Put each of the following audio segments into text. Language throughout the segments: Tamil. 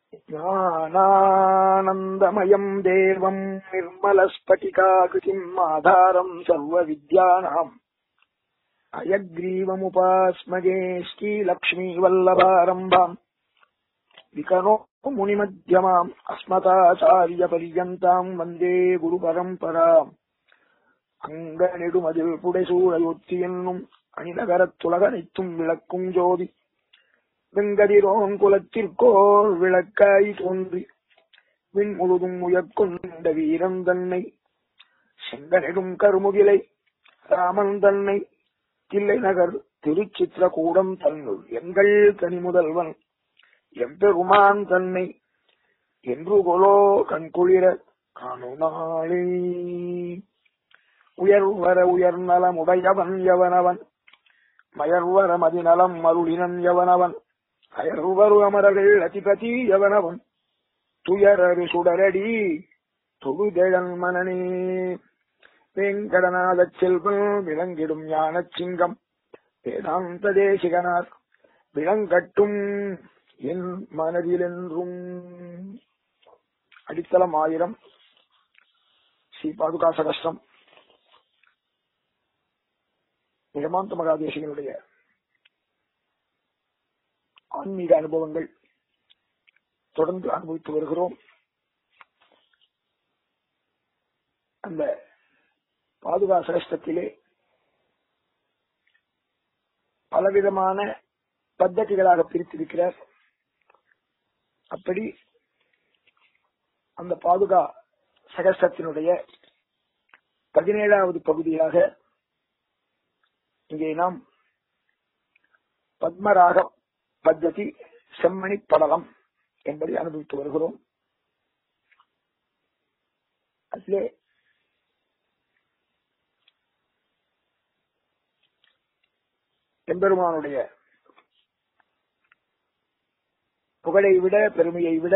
ज्ञानानन्दमयम् देवम् निर्मलस्फटिकाकृतिम् आधारम् सर्वविद्यानाम् अयग्रीवमुपास्मगे श्रीलक्ष्मीवल्लभारम्भाम् विकनो मुनिमध्यमाम् अस्मताचार्यपर्यन्ताम् वन्दे गुरुपरम्पराम् அங்கநெடுமதில் புடைசூழயொத்தி என்னும் அணிநகரத்துலகனைத்தும் விளக்கும் ஜோதி வெங்கதிரோன் குலத்திற்கோர் விளக்காய் தோன்றி விண் முழுதும் உயர்கொண்ட வீரன் தன்னை செங்கனெடும் கருமுகிலை ராமன் தன்னை தில்லை நகர் திருச்சித்திரகூடம் தன்னுள் எங்கள் கனிமுதல்வன் எம்பெருமான் தன்னை என்று கொலோ கண்குளிர காணுநாளே உயர்வர உயர்நலம் உடையவன் எவனவன் மயர்வர மதிநலம் மருளினன் எவனவன் அயர்வரு அமரர்கள் அதிபதி எவனவன் துயரரு சுடரடி தொழுதழன் மனனே வேங்கடநாத செல்வன் விளங்கிடும் ஞான சிங்கம் வேதாந்த தேசிகனார் விளங்கட்டும் என் மனதிலென்றும் அடித்தளம் ஆயிரம் ஸ்ரீ பாதுகா சகஸ்டம் நிகமாந்த மகாதேசிகளுடைய ஆன்மீக அனுபவங்கள் தொடர்ந்து அனுபவித்து வருகிறோம் அந்த பாதுகா சிரேஷ்டத்திலே பலவிதமான பத்ததிகளாக பிரித்திருக்கிறார் அப்படி அந்த பாதுகா சகஸ்டத்தினுடைய பதினேழாவது பகுதியாக இங்கே நாம் பத்மராக பத்ததி செம்மணி படலம் என்பதை அனுபவித்து வருகிறோம் அதிலே எம்பெருமானுடைய புகழை விட பெருமையை விட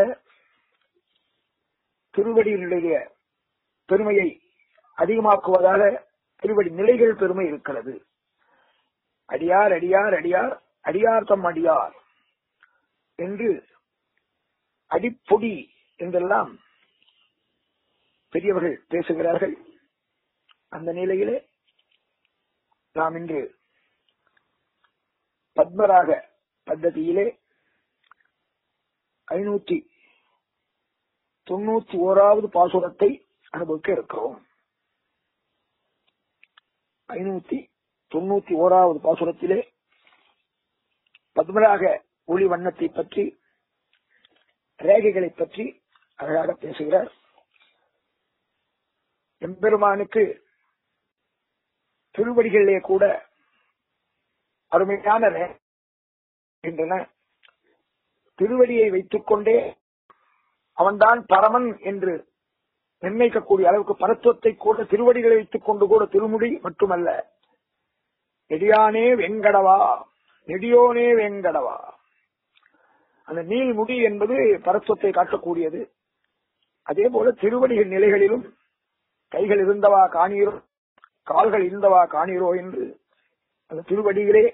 திருவடியினுடைய பெருமையை அதிகமாக்குவதாக திருவடி நிலைகள் பெருமை இருக்கிறது அடியார் அடியார் அடியார் அடியார் தம் அடியார் என்று அடிப்பொடி என்றெல்லாம் பெரியவர்கள் பேசுகிறார்கள் அந்த நிலையிலே நாம் இன்று பத்மராக பద్ధதியிலே ஐநூத்தி தொண்ணூத்தி ஓராவது பாசுரத்தை அனுபவிக்க இருக்கிறோம் ஐநூத்தி தொண்ணூத்தி ஓராவது பாசுரத்திலே பத்மராக ஒளி வண்ணத்தை பற்றி ரேகைகளை பற்றி அழகாக பேசுகிறார் எம்பெருமானுக்கு திருவடிகளிலே கூட அருமையான ரேகின்றன திருவடியை வைத்துக் கொண்டே அவன்தான் பரமன் என்று நிர்ணயிக்கக்கூடிய அளவுக்கு பரத்துவத்தை கூட திருவடிகளை வைத்துக் கொண்டு கூட திருமுடி மட்டுமல்ல நெடியானே வெங்கடவா நெடியோனே வெங்கடவா அந்த நீள்முடி என்பது பரத்துவத்தை காட்டக்கூடியது அதே போல திருவடிகள் நிலைகளிலும் கைகள் இருந்தவா காணீரோ கால்கள் இருந்தவா காணீரோ என்று அந்த திருவடிகளே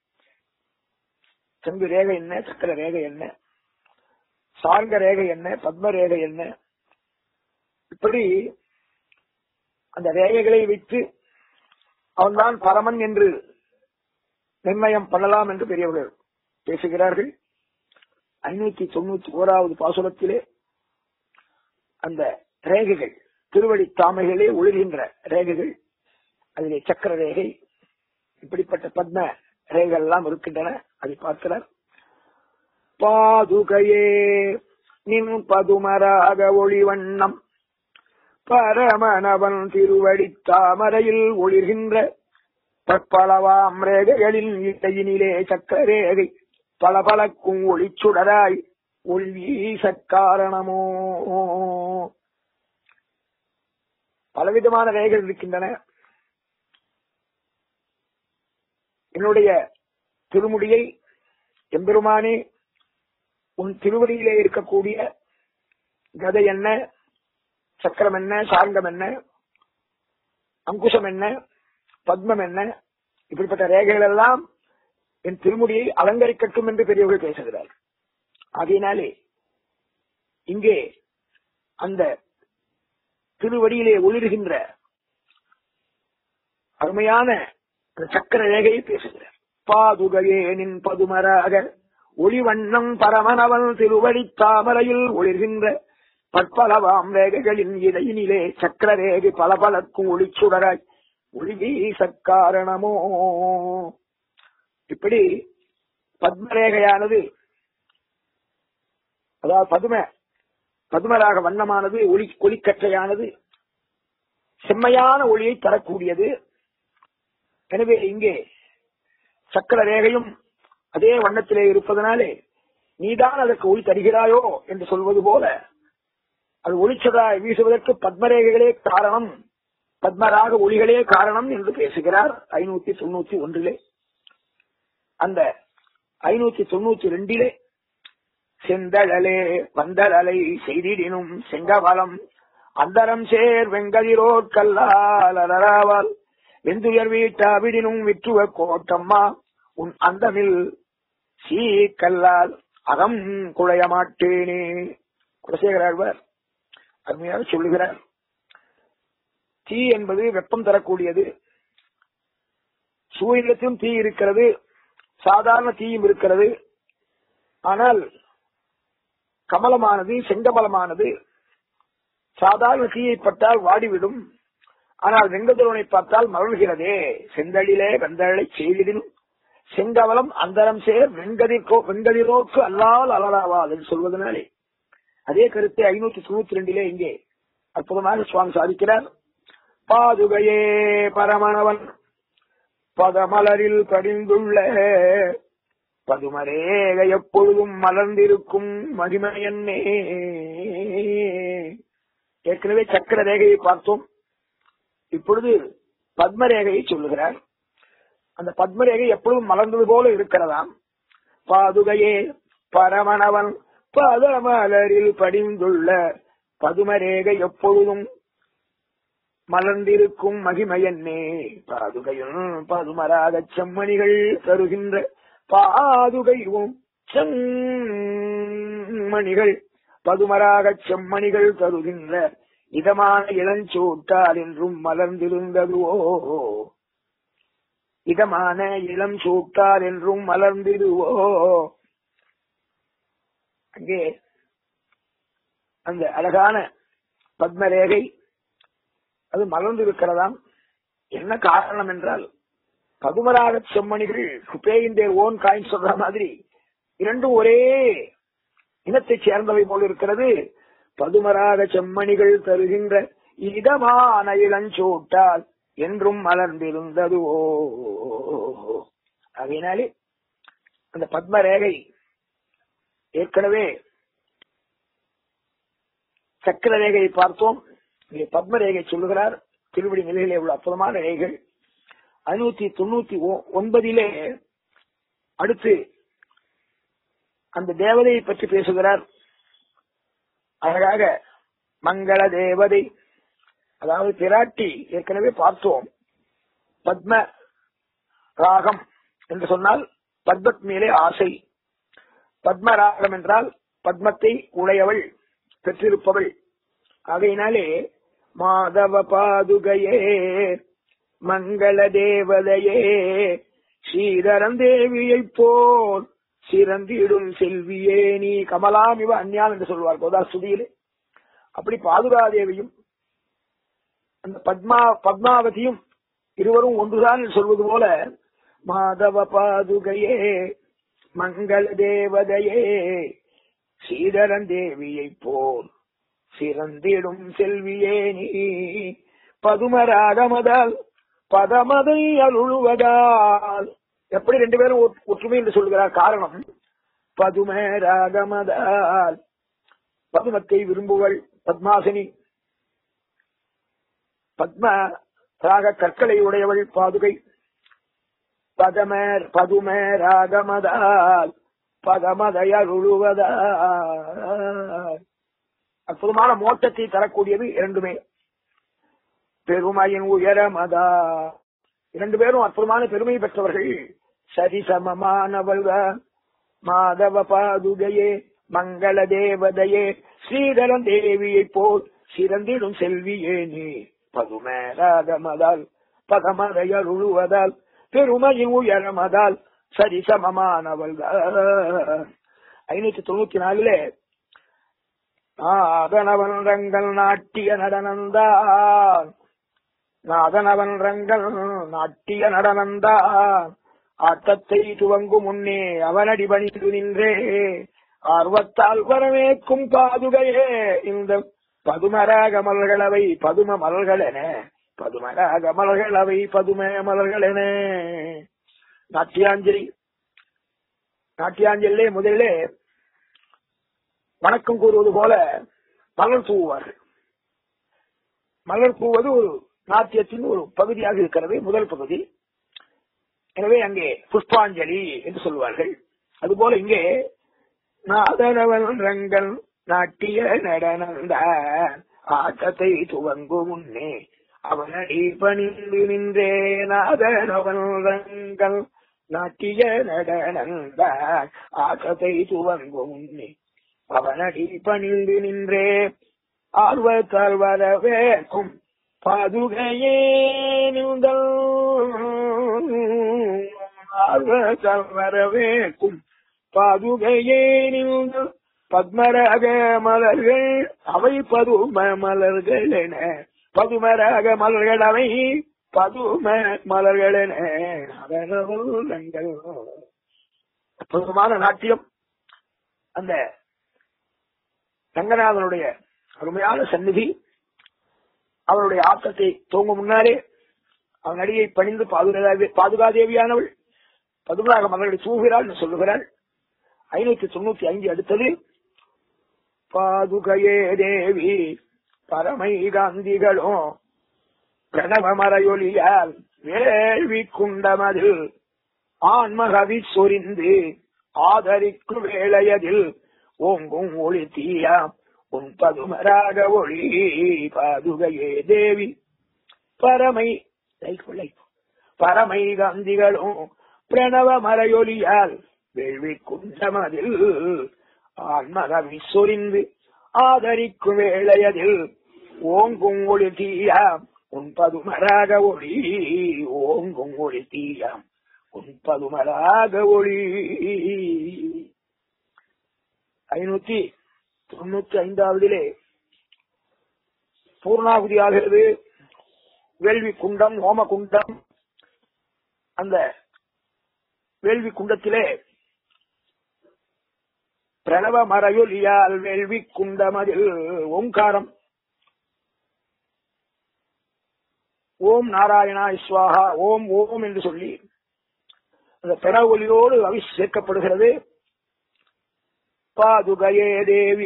செம்பு ரேகை என்ன சக்கர ரேகை என்ன சார்க ரேகை என்ன பத்ம ரேகை என்ன இப்படி அந்த ரேகைகளை வைத்து அவன்தான் பரமன் என்று நிர்ணயம் பண்ணலாம் என்று பெரியவர்கள் பேசுகிறார்கள் ஐநூத்தி தொண்ணூத்தி ஓராவது பாசுரத்திலே அந்த ரேகைகள் திருவடி தாமைகளே ஒழுகின்ற ரேகைகள் அதிலே சக்கர ரேகை இப்படிப்பட்ட பத்ம ரேகைகள் எல்லாம் இருக்கின்றன அதை பார்க்கிறார் பாதுகையே நின் பதுமராக ஒளிவண்ணம் பரமனவன் திருவடி தாமரையில் ஒளிர்கின்ற பற்பளவாம் ரேகைகளின் இடையினிலே சக்கர ரேகை பளபளக்கும் ஒளிச்சுடராய் ஒளிவீச காரணமோ பலவிதமான ரேகைகள் இருக்கின்றன என்னுடைய திருமுடியை எம்பெருமானே உன் திருவடியிலே இருக்கக்கூடிய கதை என்ன சக்கரம் என்ன சார்கம் என்ன அங்குசம் என்ன பத்மம் என்ன இப்படிப்பட்ட ரேகைகள் எல்லாம் என் திருமுடியை அலங்கரிக்கட்டும் என்று பெரியவர்கள் பேசுகிறார் ஆகையினாலே இங்கே அந்த திருவடியிலே ஒளிர்கின்ற அருமையான அந்த சக்கர ரேகையை பேசுகிறார் பாதுகையே நின் பதுமராக ஒளிவண்ணம் பரமனவன் திருவடி தாமரையில் ஒளிர்கின்ற பற்பலவாம் ரேகைகளின் இடையினிலே சக்கர ரேகை பல பலக்கும் ஒளிச்சுடராய் ஒளி வீச காரணமோ இப்படி பத்மரேகையானது அதாவது பதும பதுமராக வண்ணமானது ஒளி ஒளிக்கற்றையானது செம்மையான ஒளியை தரக்கூடியது எனவே இங்கே சக்கர ரேகையும் அதே வண்ணத்திலே இருப்பதனாலே நீதான் அதற்கு ஒளி தருகிறாயோ என்று சொல்வது போல அது ஒளிச்சதாய் வீசுவதற்கு பத்மரேகைகளே காரணம் பத்மராக ஒளிகளே காரணம் என்று பேசுகிறார் ஐநூத்தி தொண்ணூத்தி ஒன்றிலே அந்த ஐநூத்தி தொண்ணூத்தி ரெண்டிலே செந்தழலே வந்தழலை செய்திடினும் செங்கவலம் அந்தரம் சேர் வெங்கதிரோர் கல்லால் அலராவால் வெந்துயர் வீட்டாவிடினும் விற்றுவ கோட்டம்மா உன் அந்தமில் சீ கல்லால் அகம் குழைய மாட்டேனே குலசேகராழ்வார் அருமையாக சொல்லுகிறார் தீ என்பது வெப்பம் தரக்கூடியது சூரியத்திலும் தீ இருக்கிறது சாதாரண தீயும் இருக்கிறது ஆனால் கமலமானது செங்கமலமானது சாதாரண தீயை பட்டால் வாடிவிடும் ஆனால் வெங்கதுரனை பார்த்தால் மலர்கிறதே செந்தளிலே வெந்தழலை செய்திடும் செங்கவலம் அந்தரம் சேர் வெங்கதிர்கோ வெங்கதிரோக்கு அல்லால் அலராவால் என்று சொல்வதனாலே அதே கருத்தை ஐநூத்தி தொண்ணூத்தி ரெண்டிலே இங்கே அற்புதமாக சுவாமி சாதிக்கிறார் பாதுகையே பரமணவன் பதமலரில் படிந்துள்ள பதுமரேக எப்பொழுதும் மலர்ந்திருக்கும் மகிமையன்னே ஏற்கனவே சக்கர ரேகையை பார்த்தோம் இப்பொழுது பத்மரேகையை சொல்லுகிறார் அந்த பத்மரேகை எப்பொழுதும் மலர்ந்தது போல இருக்கிறதாம் பாதுகையே பரமணவன் பதமலரில் படிந்துள்ள பதுமரேகை எப்பொழுதும் மலர்ந்திருக்கும் மகிமையன்னே பாதுகையும் பதுமராக செம்மணிகள் தருகின்ற பாதுகையும் செம்மணிகள் பதுமராக செம்மணிகள் தருகின்ற இதமான இளஞ்சூட்டால் என்றும் மலர்ந்திருந்ததுவோ இதமான இளம் சூட்டால் என்றும் மலர்ந்திடுவோ அங்கே அந்த அழகான பத்மரேகை அது மலர்ந்து இருக்கிறதாம் என்ன காரணம் என்றால் பதுமராக செம்மணிகள் குப்பேயின் தேர் ஓன் காயின் சொல்ற மாதிரி இரண்டும் ஒரே இனத்தைச் சேர்ந்தவை போல் இருக்கிறது பதுமராக செம்மணிகள் தருகின்ற இதமான இளஞ்சூட்டால் என்றும் மலர்ந்திருந்ததுவோ அதனாலே அந்த பத்மரேகை ஏற்கனவே சக்கர ரேகையை பார்த்தோம் இங்கே பத்மரேகை சொல்லுகிறார் திருவடி நிலையிலே உள்ள அற்புதமான ரேகைகள் ஐநூத்தி தொண்ணூத்தி ஒன்பதிலே அடுத்து அந்த தேவதையை பற்றி பேசுகிறார் அழகாக மங்கள தேவதை அதாவது பிராட்டி ஏற்கனவே பார்த்தோம் பத்ம ராகம் என்று சொன்னால் பத்மத் மேலே ஆசை பத்ம ராகம் என்றால் பத்மத்தை உடையவள் பெற்றிருப்பவள் ஆகையினாலே மாதவ பாதுகையே மங்கள தேவதையே ஸ்ரீதரன் தேவியைப் போல் சிறந்திடும் செல்வியே நீ கமலாம் இவ அந்யான் என்று சொல்வார் கோதா சுதியிலே அப்படி பாதுகாதேவியும் அந்த பத்மா பத்மாவதியும் இருவரும் ஒன்றுதான் என்று சொல்வது போல மாதவ பாதுகையே மங்கள தேவதையே ஸ்ரீதரன் தேவியைப் போல் சிறந்திடும் செல்வியே நீ பதுமராகமதால் பதமதை அருளுவதால் எப்படி ரெண்டு பேரும் ஒற்றுமை என்று சொல்கிறார் காரணம் பதும ராகமதால் பதுமத்தை விரும்புவள் பத்மாசினி பத்ம ராக கற்களை உடையவள் பாதுகை பதமர் பதும ராகமதால் பதமதையருளுவதால் அற்புதமான மோட்டத்தை தரக்கூடியது இரண்டுமே பெருமையின் உயரமதா இரண்டு பேரும் அற்புதமான பெருமை பெற்றவர்கள் சரிசமமானவள்க மாதவ பாதுகையே மங்கள தேவதையே ஸ்ரீதரன் தேவியைப் போல் சிறந்திடும் செல்வியே நீ பதுமராகமதால் பதமதையருளுவதால் பெருமையின் உயரமதால் சரிசமமானவள் ஐநூத்தி தொண்ணூத்தி நாலுல நாதனவன் ரங்கள் நாட்டிய நடனந்தான் நாதனவன் ரங்கள் நாட்டிய நடனந்தான் ஆட்டத்தை துவங்கும் முன்னே அவனடி பணிந்து நின்றே ஆர்வத்தால் வரவேற்கும் பாதுகையே இந்த பதுமராக மலர்களவை பதும மலர்களென பதுமராக மலர்களவை பதும மலர்களென நாட்டியாஞ்சலி நாட்டியாஞ்சலிலே முதலிலே வணக்கம் கூறுவது போல மலர் தூவுவார்கள் மலர் தூவது ஒரு நாட்டியத்தின் ஒரு பகுதியாக இருக்கிறது முதல் பகுதி எனவே அங்கே புஷ்பாஞ்சலி என்று சொல்வார்கள் அதுபோல இங்கே நாதனவன் ரங்கள் நாட்டிய நடனந்த ஆட்டத்தை துவங்கும் முன்னே அவனடி பணிந்து நின்றே நாதனவன் ரங்கள் நாட்டிய நடனந்த ஆட்டத்தை துவங்கும் முன்னே அவனடி பணிந்து நின்றே ஆர்வத்தால் வரவேற்கும் பாதுகையே நின்றல் ஆர்வத்தால் வரவேற்கும் பாதுகையே நின்றல் பத்மராக மலர்கள் அவை பதும மலர்கள் என பதுமராக மலர்கள் அவை பதும மலர்கள் என அதனங்கள் அற்புதமான நாட்டியம் அந்த ரங்கநாதனுடைய அருமையான சந்நிதி அவருடைய ஆட்டத்தை தூங்க முன்னாலே அவன் அடியை பணிந்து பாதுகா பாதுகாதேவியானவள் பதுமராக மலர்களை தூகிறாள் என்று சொல்லுகிறாள் ஐநூத்தி தொண்ணூத்தி ஐந்து அடுத்தது பாதுகையே தேவி பரமை காந்திகளும் பிரணவ மறையொலியால் வேள்வி குண்டமதில் ஆன்மகவி சொரிந்து ஆதரிக்கும் வேளையதில் ஓங்கும் ஒளி தீயாம் உன் பதுமராக ஒளி பாதுகையே தேவி பரமை பரமை காந்திகளும் பிரணவ மறையொலியால் வேள்வி குண்டமதில் ஆன்மகவி சொரிந்து ஆதரிக்கும் வேளையதில் ஓங்கும் ஒளி தீயாம் உன் பதுமராக ஒளி ஓங்கும் ஒளி தீயாம் உன் பதுமராக ஒளி ஐநூத்தி தொண்ணூத்தி ஐந்தாவதிலே பூர்ணாகுதி ஆகிறது வேள்வி குண்டம் ஹோம குண்டம் அந்த வேள்வி குண்டத்திலே பிரணவ மறையொலியால் வேள்வி குண்டமதில் ஓங்காரம் ஓம் நாராயணா ஸ்வாஹா ஓம் ஓம் என்று சொல்லி அந்த பிரணவ ஒலியோடு அவி சேர்க்கப்படுகிறது பாதுகையே தேவி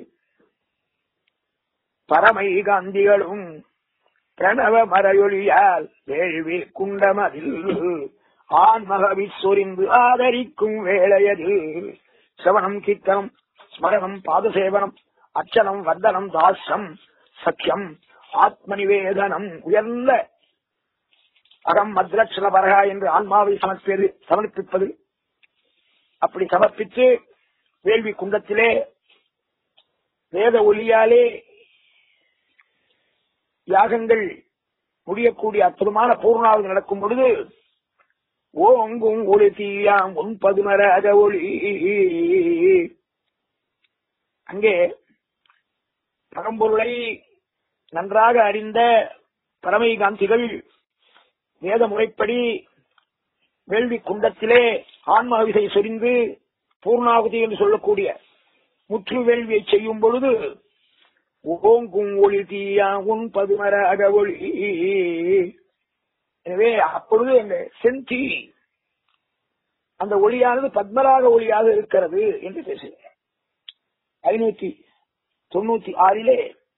பரமை காந்திகளும் பிரணவ மறையொலியால் வேள்வி குண்டமதில் ஆன்மகவி சொரிந்து ஆதரிக்கும் வேளையதில் சிரவணம் கீர்த்தனம் ஸ்மரணம் பாதசேவனம் அர்ச்சனம் வந்தனம் தாசம் சத்தியம் ஆத்ம நிவேதனம் உயர்ந்த அகம் மத்ரட்சண பரகா என்று ஆன்மாவை சமர்ப்பது சமர்ப்பிப்பது அப்படி சமர்ப்பித்து வேள்வி குண்டத்திலே வேத ஒலியாலே யாகங்கள் முடியக்கூடிய அற்புதமான பூர்ணாவது நடக்கும் பொழுது ஓங்கும் ஒளி தீயாம் உன் பதுமராக ஒளி அங்கே பரம்பொருளை நன்றாக அறிந்த பரமை காந்திகள் வேத முறைப்படி வேள்வி குண்டத்திலே ஆன்மாவிசை சொரிந்து பூர்ணாகுதி என்று சொல்லக்கூடிய முற்று வேள்வியை செய்யும் பொழுது ஓங்கும் ஒளி தீயா உன் பதுமராக ஒளி எனவே அப்பொழுது அந்த செந்தி அந்த ஒளியானது பத்மராக ஒளியாக இருக்கிறது என்று பேசுகிறேன் ஐநூத்தி தொண்ணூத்தி ஆறிலே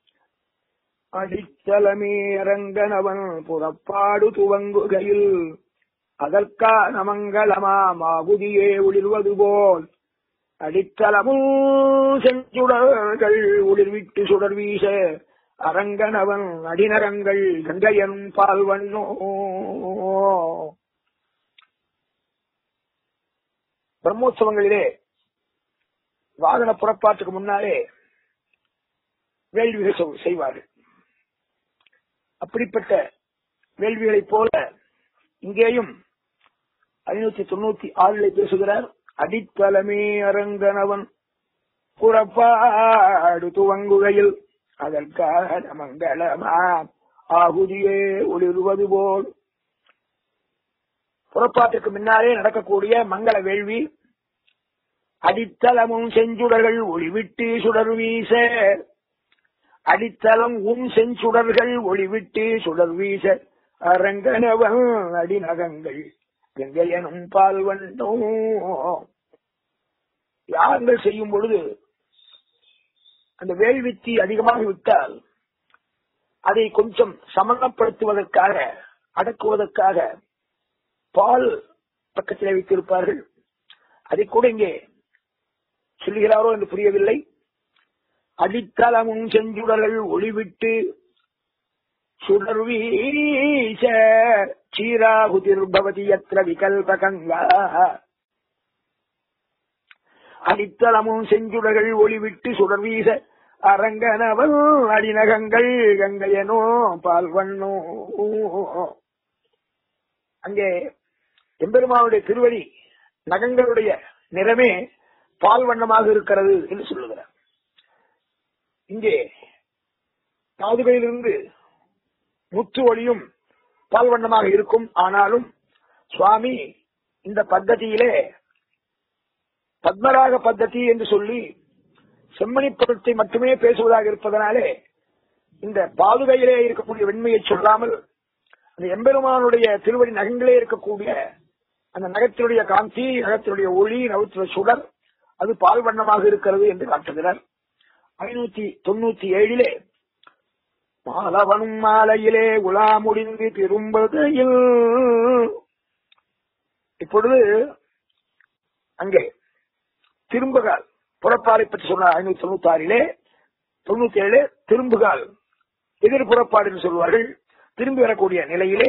அடித்தலமே அரங்கனவன் புறப்பாடு துவங்குகையில் அதற்கான மங்களமா மாகுதியே ஒளிர்வது போல் அடித்தளமும் செஞ்சுடர்கள் ஒளிர்விட்டு சுடர் வீச அரங்கனவன் அடிநரங்கள் கங்கையன் பால்வண்ணோ பிரம்மோற்சவங்களிலே வாகன புறப்பாட்டுக்கு முன்னாலே வேள்விகள் செய்- செய்வார்கள் அப்படிப்பட்ட வேள்விகளைப் போல இங்கேயும் ஐநூத்தி தொண்ணூத்தி ஆறிலே பேசுகிறார் அடித்தலமே அரங்கனவன் புறப்பாடு துவங்குகையில் அதற்காக மங்களமா ஆகுதியே ஒளிர்வது போல் புறப்பாட்டிற்கு முன்னாலே நடக்கக்கூடிய மங்கள வேள்வி அடித்தளமும் செஞ்சுடர்கள் ஒளிவிட்டு சுடர் வீச அடித்தளம் உம் செஞ்சுடர்கள் ஒளிவிட்டு சுடர் வீச அரங்கனவன் அடிநகங்கள் கங்கையனும் பால் வண்டோம் யாகங்கள் செய்யும் பொழுது அந்த வேள்வித்தி அதிகமாக விட்டால் அதை கொஞ்சம் சமணப்படுத்துவதற்காக அடக்குவதற்காக பால் பக்கத்தில் வைத்திருப்பார்கள் அதை கூட இங்கே சொல்லுகிறாரோ என்று புரியவில்லை அடித்தளமும் செஞ்சுடர்கள் ஒளிவிட்டு சுடர் வீச சீராகுதிர் பவதி எத்திர விகல்பகங்கா அடித்தளமும் செஞ்சுடர்கள் ஒளிவிட்டு சுடர் வீச அரங்கனவல் அடிநகங்கள் கங்கையனோ பால்வண்ணோ அங்கே எம்பெருமானுடைய திருவடி நகங்களுடைய நிறமே பால் வண்ணமாக இருக்கிறது என்று சொல்லுகிறார் இங்கே காதுகளிலிருந்து முத்து ஒளியும் பால் வண்ணமாக இருக்கும் ஆனாலும் சுவாமி இந்த பத்ததியிலே பத்மராக பத்ததி என்று சொல்லி செம்மணி பதத்தை மட்டுமே பேசுவதாக இருப்பதனாலே இந்த பாதுகையிலே இருக்கக்கூடிய வெண்மையை சொல்லாமல் அந்த எம்பெருமானுடைய திருவடி நகங்களே இருக்கக்கூடிய அந்த நகத்தினுடைய காந்தி நகத்தினுடைய ஒளி நகத்தினுடைய சுடர் அது பால் வண்ணமாக இருக்கிறது என்று காட்டுகிறார் ஐநூத்தி தொண்ணூத்தி ஏழிலே மாலவனும் மாலையிலே உலா முடிந்து திரும்புகையில் இப்பொழுது அங்கே திரும்புகால் புறப்பாடை பற்றி சொன்னார் ஐநூத்தி தொண்ணூத்தி ஆறிலே தொண்ணூத்தி ஏழு திரும்புகால் எதிர் புறப்பாடு என்று சொல்வார்கள் திரும்பி வரக்கூடிய நிலையிலே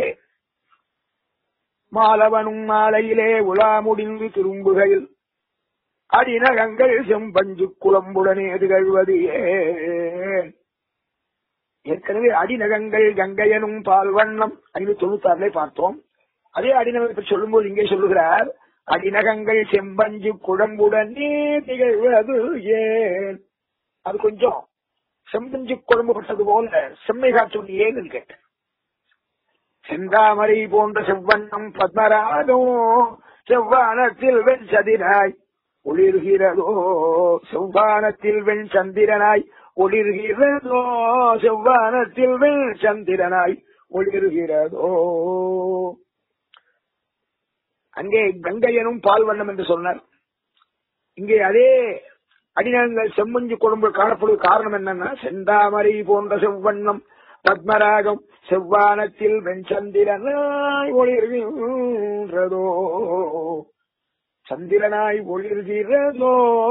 மாலவனும் மாலையிலே உலா முடிந்து திரும்புகையில் அடிநகங்கள் செம்பஞ்சு குளம்புடனே திகழ்வது ஏன் ஏற்கனவே அடிநகங்கள் கங்கையனும் பால்வண்ணம் ஐநூத்தி தொண்ணூத்தி ஆறுல பார்த்தோம் அதே அடிநகத்தை பற்றி சொல்லும்போது இங்கே சொல்லுகிறார் அடிநகங்கள் செம்பஞ்சு குழம்புடனே திகழ்வது ஏன் அது கொஞ்சம் செம்பஞ்சு குழம்பு பட்டது போல செம்மை காற்று ஏன்னு கேட்டேன் செந்தாமரை போன்ற செவ்வண்ணம் பத்மராகோ செவ்வானத்தில் வெண் சதிராய் ஒளிர்கிறதோ செவ்வானத்தில் வெண் சந்திரனாய் ஒளிர்கிறதோ செவ்வானத்தில் வெண் சந்திரனாய் ஒளிர்கிறதோ அங்கே கங்கையனும் பால் வண்ணம் என்று சொன்னார் இங்கே அதே அடிநகங்கள் செம்மஞ்சு குழம்பு காணப்படுவது காரணம் என்னன்னா செந்தாமரை போன்ற செவ்வண்ணம் பத்மராகம் செவ்வானத்தில் வெண்சந்திரனாய் ஒளிர்கின்றதோ சந்திரனாய் ஒளிர்கிறதோ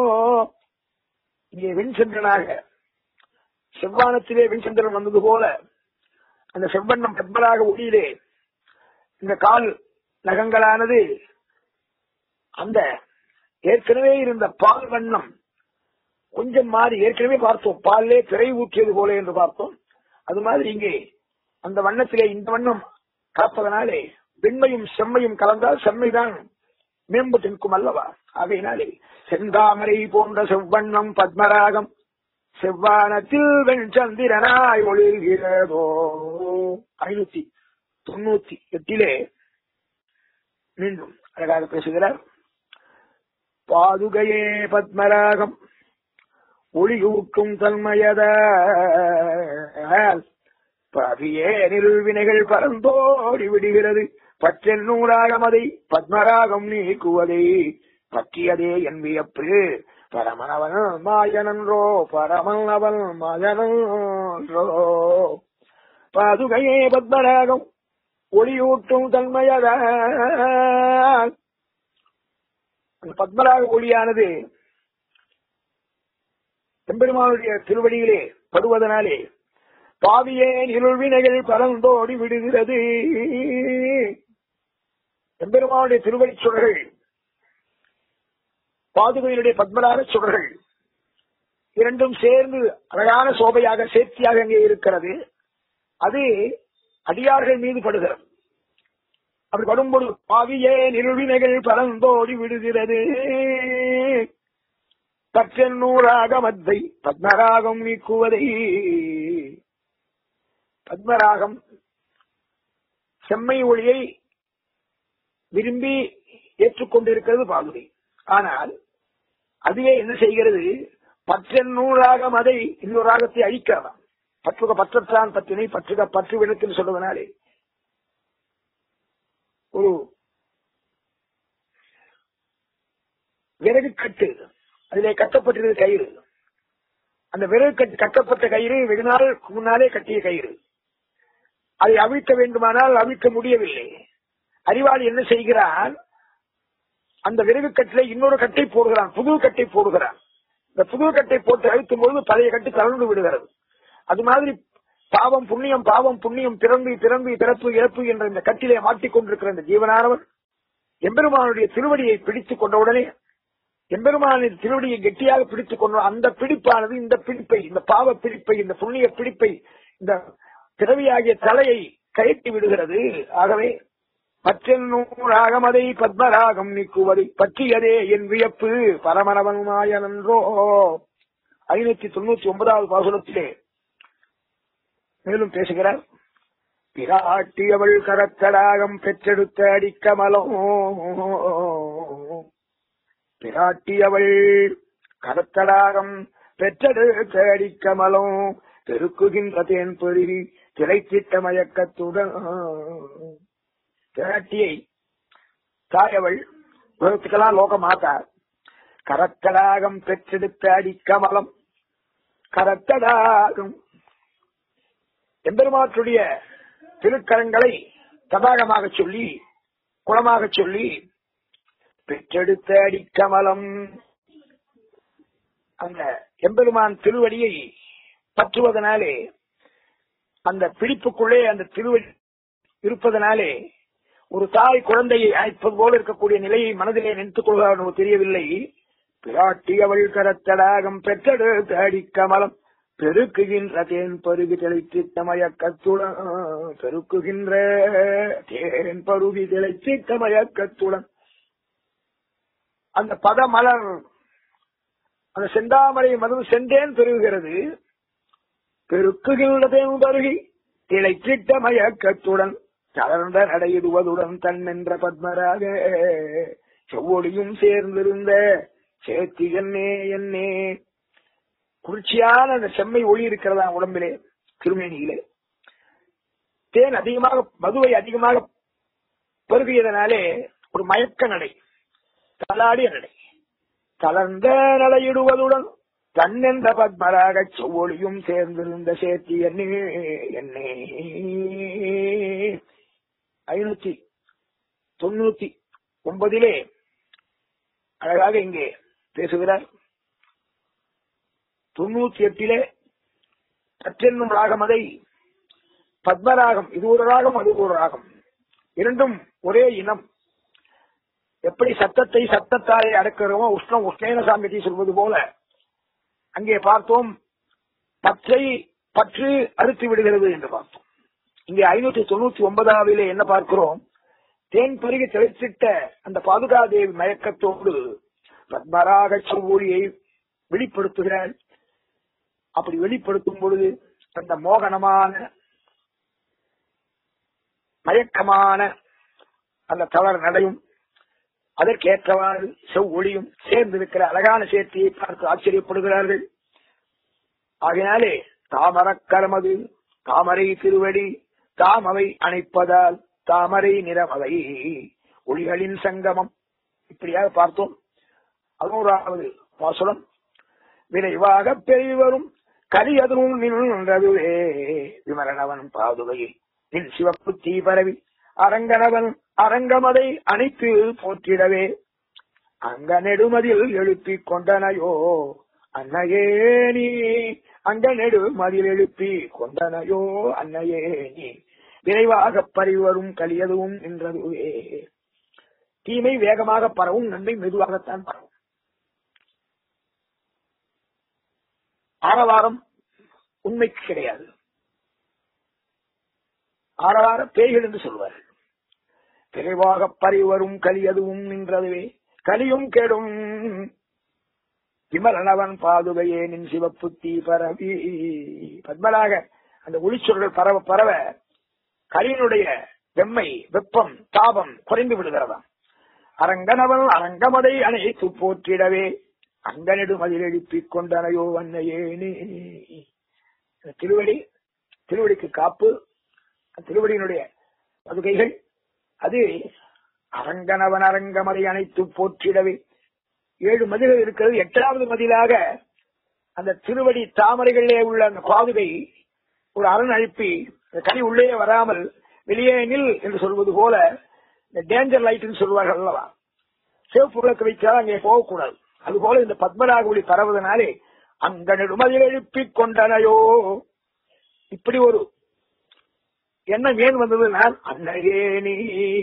இங்கே வெண்சந்திரனாக செவ்வானத்திலே வெண்சந்திரன் வந்தது போல அந்த செவ்வண்ணம் பத்மராக ஒளியிலே இந்த கால் நகங்களானது அந்த ஏற்கனவே இருந்த பால் வண்ணம் கொஞ்சம் மாறி ஏற்கனவே பார்த்தோம் பாலிலே திரை ஊற்றியது போல என்று பார்த்தோம் அது மாதிரி இங்கே அந்த வண்ணத்திலே இந்த வண்ணம் கலப்பதனாலே வெண்மையும் செம்மையும் கலந்தால் செம்மைதான் மேம்பட்டு நிற்கும் அல்லவா ஆகையினாலே செந்தாமரை போன்ற செவ்வண்ணம் பத்மராகம் செவ்வானத்தில் வெண்சந்திரனாய் ஒளிர்கிறதோ ஐநூத்தி தொண்ணூத்தி எட்டிலே மீண்டும் அழகாக பேசுகிறார் பாதுகையே பத்மராகம் ஒளியூட்டும் தன்மையத பாவியே நிறுவினைகள் பரந்தோடி விடுகிறது பற்றென்னூராகம் அதை பத்மராகம் நீக்குவதை பற்றியதே என் வியப்பு பரமனவன் மாயனன்றோ பரமன் அவன் மகனன்றோ பாதுகையே பத்மராகம் ஒளியூட்டும் தன்மையத அந்த பத்மராக ஒளியானது எம்பெருமானுடைய திருவடியிலே படுவதனாலே பாவியே நிருள்வினைகள் பறந்தோடி விடுகிறது எம்பெருமானுடைய திருவடி சுடர்கள் பாதுகையினுடைய பத்மராக சுடர்கள் இரண்டும் சேர்ந்து அழகான சோபையாக சேர்த்தியாக அங்கே இருக்கிறது அது அடியார்கள் மீது படுகிறது அப்படி படும்பொழுது பாவியே நிறுவினைகள் பரந்தோடி விடுகிறது பற்றென்னூறாக மத்தை பத்மராகம் நீக்குவதை பத்மராகம் செம்மை ஒளியை விரும்பி ஏற்றுக்கொண்டிருக்கிறது பாதுகை ஆனால் அதுவே என்ன செய்கிறது பற்றென்னூறாக மதை இன்னொரு ராகத்தை அழிக்கலாம் பற்றுக பற்றத்தான் பற்றினை பற்றுக பற்று விளக்குன்னு சொல்வதனாலே ஒரு விறகு கட்டு அதிலே கட்டப்பட்டிருந்த கயிறு அந்த விறகு கட்டு கட்டப்பட்ட கயிறு வெகு நாள் முன்னாலே கட்டிய கயிறு அதை அவிழ்க்க வேண்டுமானால் அவிழ்க்க முடியவில்லை அறிவாளி என்ன செய்கிறான் அந்த விறகு கட்டில இன்னொரு கட்டை போடுகிறான் புது கட்டை போடுகிறான் இந்த புது கட்டை போட்டு அழுத்தும் பொழுது பழைய கட்டு கலந்து விடுகிறது அது மாதிரி பாவம் புண்ணியம் பாவம் புண்ணியம் பிறந்து பிறந்து பிறப்பு இறப்பு என்ற இந்த கட்டிலே மாட்டிக்கொண்டிருக்கிற இந்த ஜீவனானவன் எம்பெருமானுடைய திருவடியை பிடித்துக் கொண்டவுடனே எம்பெருமானின் திருவடியை கெட்டியாக பிடித்துக் கொண்ட அந்த பிடிப்பானது இந்த பிடிப்பை இந்த பாவ பிடிப்பை இந்த புண்ணிய பிடிப்பை இந்த பிறவியாகிய தலையை கயற்றி விடுகிறது ஆகவே பற்றென்னூறாகமதை பத்மராகம் நீக்குவதை பற்றியதே என் வியப்பு பரமரவனுமாயனன்றோ ஐநூத்தி தொண்ணூத்தி ஒன்பதாவது பாசுரத்திலே மேலும் பேசுகிறார் பிராட்டியவள் கரத்தடாகம் பெற்றெடுத்த அடிக்கமலம் பிராட்டியவள் கரத்தடாகம் பெற்றெடுத்த அடிக்கமலம் பெருக்குகின்ற தேன் பெருகி திரைத்திட்ட மயக்கத்துடன் பிராட்டியை தாயவள் உலகத்துக்கெல்லாம் லோக மாதா கரத்தடாகம் பெற்றெடுத்த அடிக்கமலம் கரத்தடாகம் எம்பெருமாற்றுடைய திருக்கரங்களை தடாகமாக சொல்லி குளமாக சொல்லி பெற்றெடுத்த அடிக்கமலம் அந்த எம்பெருமான் திருவடியை பற்றுவதனாலே அந்த பிடிப்புக்குள்ளே அந்த திருவடி இருப்பதனாலே ஒரு தாய் குழந்தையை அழைப்பது போல இருக்கக்கூடிய நிலையை மனதிலே நினைத்துக் கொள்கிறார் தெரியவில்லை பிராட்டி அவள் கரத்தடாகம் பெற்றெடுத்த அடிக்கமலம் பெருக்குகின்ற தேன் பருகி தெளித்திட்ட மயக்கத்துடன் பெருக்குகின்ற தேன் பருகி தெளித்திட்ட மயக்கத்துடன் அந்த பதமலர் அந்த செந்தாமரை மருந்து சென்றேன் பெருகுகிறது பெருக்குகின்ற தேன் பருகி திளைத்திட்ட மயக்கத்துடன் தளர்ந்த நடையிடுவதுடன் தன்னென்ற பத்மராக செவ்வொடியும் சேர்ந்திருந்த சேத்தி என்னே என்னே குளிர்ச்சியான அந்த செம்மை ஒளி இருக்கிறதா உடம்பிலே திருமேனியிலே தேன் அதிகமாக மதுவை அதிகமாக பருகியதனாலே ஒரு மயக்க நடை தலாடிய நடை தளர்ந்த நடையிடுவதுடன் தன்னென்ற பத்மராக செவ்வொழியும் சேர்ந்திருந்த சேர்த்தி என்னே என்னே ஐநூத்தி தொண்ணூத்தி ஒன்பதிலே அழகாக இங்கே பேசுகிறார் தொண்ணூத்தி எட்டிலே சற்றென்னும் ராகம் அதை பத்மராகம் இது ஒரு ராகம் அது ஒரு ராகம் இரண்டும் ஒரே இனம் எப்படி சத்தத்தை சத்தத்தாலே அடக்கிறோமோ உஷ்ணம் உஷ்ணேன சாமியத்தை சொல்வது போல அங்கே பார்த்தோம் பற்றை பற்று அறுத்து விடுகிறது என்று பார்த்தோம் இங்கே ஐநூத்தி தொண்ணூத்தி ஒன்பதாவிலே என்ன பார்க்கிறோம் தேன் பெருகி தெளித்திட்ட அந்த பாதுகாதேவி மயக்கத்தோடு பத்மராக செவ்வொழியை வெளிப்படுத்துகிறாள் அப்படி வெளிப்படுத்தும் பொழுது அந்த மோகனமான மயக்கமான அந்த தவறு நடையும் அதற்கேற்றவாறு செவ்வொழியும் சேர்ந்திருக்கிற அழகான சேர்த்தியை பார்த்து ஆச்சரியப்படுகிறார்கள் ஆகையினாலே தாமரக்கரமது தாமரை திருவடி தாமவை அணைப்பதால் தாமரை நிறமவை ஒளிகளின் சங்கமம் இப்படியாக பார்த்தோம் பதினோராவது பாசுரம் விரைவாக பெருகி வரும் கலியதும் நின்றதுவே விமரணவன் பாதுகையில் நின் சிவப்பு தீ பரவி அரங்கனவன் அரங்கமதை அணைத்து போற்றிடவே அங்க நெடுமதில் எழுப்பிக் கொண்டனையோ அன்னையே நீ அங்க நெடுமதில் எழுப்பி கொண்டனையோ அன்னையே நீ விரைவாக பரவி வரும் கலியதுவும் நின்றதுவே தீமை வேகமாக பரவும் நன்மை மெதுவாகத்தான் பரவும் ஆரவாரம் உண்மைக்கு கிடையாது ஆரவார பேய்கள் என்று சொல்வார்கள் விரைவாக பறிவரும் கலி அதுவும் நின்றதுவே கலியும் கெடும் விமலனவன் பாதுகையே நின் சிவப்புத்தி பரவி பத்மலாக அந்த ஒளிச்சொல்கள் பரவ பரவ கலியினுடைய வெம்மை வெப்பம் தாபம் குறைந்து விடுகிறதாம் அரங்கனவன் அரங்கமதை அணைத்து போற்றிடவே அங்கனிடும் அதில் எழுப்பிக் கொண்டனையோ வன்னையேனே திருவடி திருவடிக்கு காப்பு திருவடியினுடைய பதுகைகள் அது அரங்கனவன் அரங்கமதை அணைத்து போற்றிடவே ஏழு மதில்கள் இருக்கிறது எட்டாவது மதிலாக அந்த திருவடி தாமரைகளிலே உள்ள அந்த பாதுகை ஒரு அரண் அழுப்பி கனி உள்ளே வராமல் வெளியே நில் என்று சொல்வது போல இந்த டேஞ்சர் லைட் சொல்வார்கள் அல்லவா சிவப்பு விளக்கு வைத்தால் அங்கே போகக்கூடாது அதுபோல இந்த பத்மநாக ஒளி பரவுவதனாலே அங்க நெடுமதில் எழுப்பிக் கொண்டனையோ இப்படி ஒரு எண்ணம் ஏன் வந்தது நான் அன்னையே நீ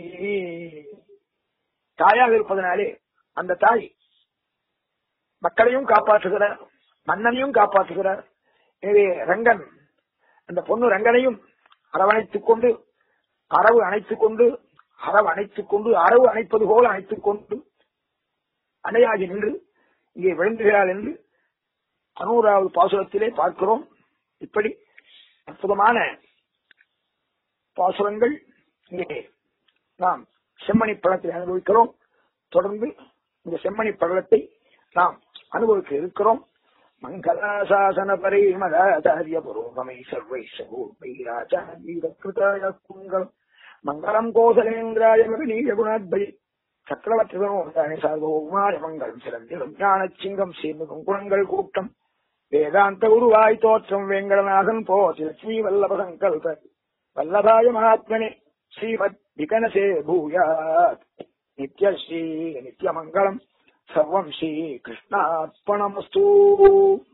தாயாக இருப்பதனாலே அந்த தாய் மக்களையும் காப்பாற்றுகிறார் மன்னனையும் காப்பாற்றுகிறார் எனவே ரங்கன் அந்த பொண்ணு ரங்கனையும் அரவணைத்துக் கொண்டு அரவு அணைத்துக் கொண்டு அரவு அணைத்துக் கொண்டு அரவு அணைப்பது போல அணைத்துக் கொண்டு அணையாகி நின்று இங்கே விழுந்துகிறாள் என்று அனூறாவது பாசுரத்திலே பார்க்கிறோம் இப்படி அற்புதமான பாசுரங்கள் இங்கே நாம் செம்மணி பழத்தை அனுபவிக்கிறோம் தொடர்ந்து இந்த செம்மணி பழத்தை நாம் அனுபவிக்க இருக்கிறோம் மங்களாசாசன பரிமதாச்சாரிய புரோகமை சர்வை சகோபைராச்சாரியகிருதாய குங்கலம் மங்களம் கோசலேந்திராய மகனீய குணாத்பை சக்கரவர்த்திதனோதானே சார்வகுமார மங்களம் சிறந்திடும் ஞான சிங்கம் சீர்மிகும் குணங்கள் கூட்டம் வேதாந்த உருவாய் தோற்றம் வேங்கடநாதன் போதி லட்சுமி வல்லப சங்கல்ப வல்லபாய மகாத்மனே ஸ்ரீமத் விகனசே பூயாத் நித்யஸ்ரீ நித்யமங்கலம் சர்வம் ஸ்ரீ கிருஷ்ணார்ப்பணமஸ்து